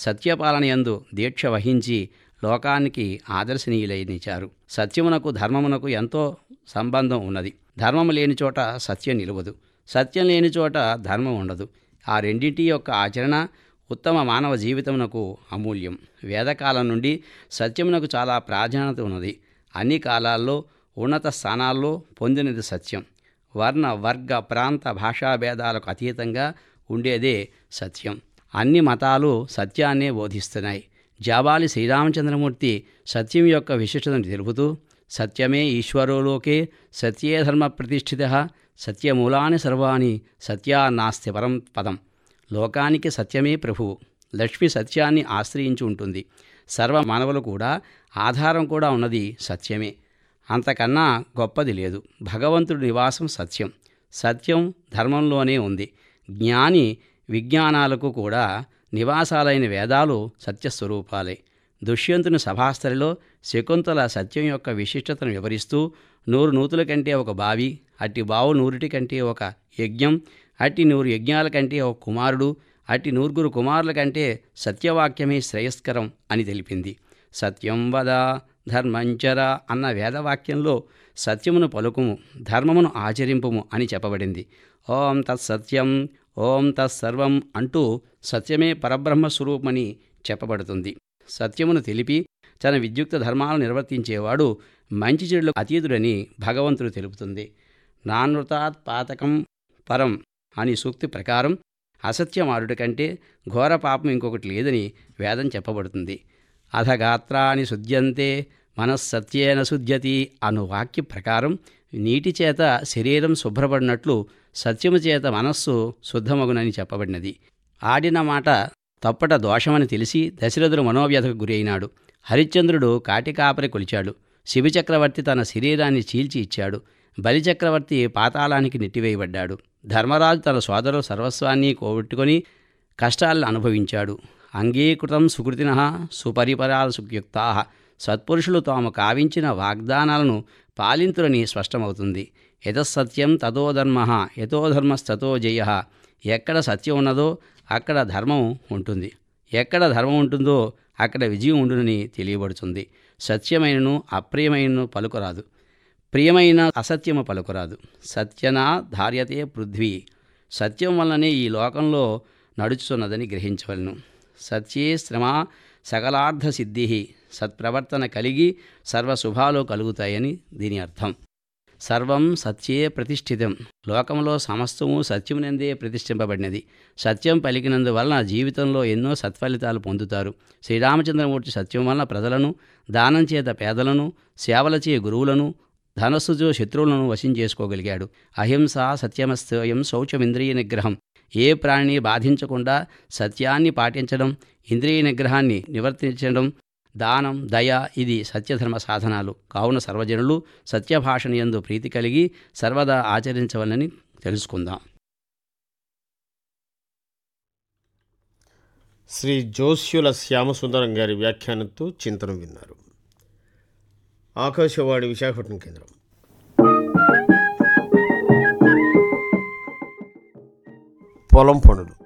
సత్యపాలన యందు దీక్ష వహించి లోకానికి ఆదర్శనీయులైనిచారు సత్యమునకు ధర్మమునకు ఎంతో సంబంధం ఉన్నది ధర్మము లేని చోట సత్యం నిలవదు సత్యం లేని చోట ధర్మం ఉండదు ఆ రెండింటి యొక్క ఆచరణ ఉత్తమ మానవ జీవితమునకు అమూల్యం వేదకాలం నుండి సత్యమునకు చాలా ప్రాధాన్యత ఉన్నది అన్ని కాలాల్లో ఉన్నత స్థానాల్లో పొందినది సత్యం వర్ణ వర్గ ప్రాంత భాషా భేదాలకు అతీతంగా ఉండేదే సత్యం అన్ని మతాలు సత్యాన్నే బోధిస్తున్నాయి జాబాలి శ్రీరామచంద్రమూర్తి సత్యం యొక్క విశిష్టతను తెలుపుతూ సత్యమే ఈశ్వరోలోకే సత్యే ధర్మ ప్రతిష్ఠిత సత్యమూలాని సర్వాణి సత్యా నాస్తి పరం పదం లోకానికి సత్యమే ప్రభువు లక్ష్మి సత్యాన్ని ఆశ్రయించి ఉంటుంది సర్వ మానవులు కూడా ఆధారం కూడా ఉన్నది సత్యమే అంతకన్నా గొప్పది లేదు భగవంతుడి నివాసం సత్యం సత్యం ధర్మంలోనే ఉంది జ్ఞాని విజ్ఞానాలకు కూడా నివాసాలైన వేదాలు సత్యస్వరూపాలే దుష్యంతుని సభాస్థలిలో శకుంతల సత్యం యొక్క విశిష్టతను వివరిస్తూ నూరు నూతుల కంటే ఒక బావి అట్టి బావు నూరిటి కంటే ఒక యజ్ఞం అట్టి నూరు యజ్ఞాల కంటే ఒక కుమారుడు అట్టి నూరుగురు కుమారుల కంటే సత్యవాక్యమే శ్రేయస్కరం అని తెలిపింది సత్యం వద ధర్మంచర అన్న వేదవాక్యంలో సత్యమును పలుకుము ధర్మమును ఆచరింపుము అని చెప్పబడింది ఓం తత్సత్యం ఓం తత్సర్వం అంటూ సత్యమే పరబ్రహ్మ స్వరూపమని చెప్పబడుతుంది సత్యమును తెలిపి తన విద్యుక్త ధర్మాలను నిర్వర్తించేవాడు మంచి చెడులకు అతీతుడని భగవంతుడు తెలుపుతుంది నానృతాత్ పాతకం పరం అని సూక్తి ప్రకారం అసత్యమారుడి కంటే ఘోర పాపం ఇంకొకటి లేదని వేదం చెప్పబడుతుంది అధగాత్రాన్ని శుద్ధ్యంతే మనస్సత్యేన శుద్ధ్యతి అను వాక్య ప్రకారం నీటి చేత శరీరం శుభ్రపడినట్లు సత్యము చేత మనస్సు శుద్ధమగునని చెప్పబడినది ఆడిన మాట తప్పట దోషమని తెలిసి దశరథుడు మనోవ్యధకు గురైనాడు హరిశ్చంద్రుడు కాటికాపరి కొలిచాడు శివచక్రవర్తి తన శరీరాన్ని చీల్చి ఇచ్చాడు బలిచక్రవర్తి పాతాళానికి నెట్టివేయబడ్డాడు ధర్మరాజు తన సోదరు సర్వస్వాన్ని కోబెట్టుకొని కష్టాలను అనుభవించాడు అంగీకృతం సుకృతిన సుపరిపరాల సుయుక్తా సత్పురుషులు తాము కావించిన వాగ్దానాలను పాలింతురని స్పష్టమవుతుంది యతసత్యం తతో ధర్మ యతో ధర్మస్తతో జయ ఎక్కడ సత్యం ఉన్నదో అక్కడ ధర్మం ఉంటుంది ఎక్కడ ధర్మం ఉంటుందో అక్కడ విజయం ఉండునని తెలియబడుతుంది సత్యమైనను అప్రియమైనను పలుకురాదు ప్రియమైన అసత్యము పలుకురాదు సత్యనా ధార్యతే పృథ్వీ సత్యం వల్లనే ఈ లోకంలో నడుచుతున్నదని గ్రహించవలను సత్యే శ్రమ సకలార్థ సిద్ధి సత్ప్రవర్తన కలిగి సర్వశుభాలు కలుగుతాయని దీని అర్థం సర్వం సత్యే ప్రతిష్ఠితం లోకంలో సమస్తము సత్యమునందే ప్రతిష్ఠింపబడినది సత్యం పలికినందువలన జీవితంలో ఎన్నో సత్ఫలితాలు పొందుతారు శ్రీరామచంద్రమూర్తి సత్యం వలన ప్రజలను దానం చేత పేదలను సేవలచే గురువులను ధనస్సుతో శత్రువులను వశం చేసుకోగలిగాడు అహింస సత్యమస్తయం శౌచమింద్రియ నిగ్రహం ఏ ప్రాణిని బాధించకుండా సత్యాన్ని పాటించడం ఇంద్రియ నిగ్రహాన్ని నివర్తించడం దానం దయ ఇది సత్యధర్మ సాధనాలు కావున సర్వజనులు సత్యభాషణ యందు ప్రీతి కలిగి సర్వదా ఆచరించవలని తెలుసుకుందాం శ్రీ జోస్యుల శ్యామసుందరం గారి వ్యాఖ్యానంతో చింతనం విన్నారు ఆకాశవాణి విశాఖపట్నం కేంద్రం పొలం పనులు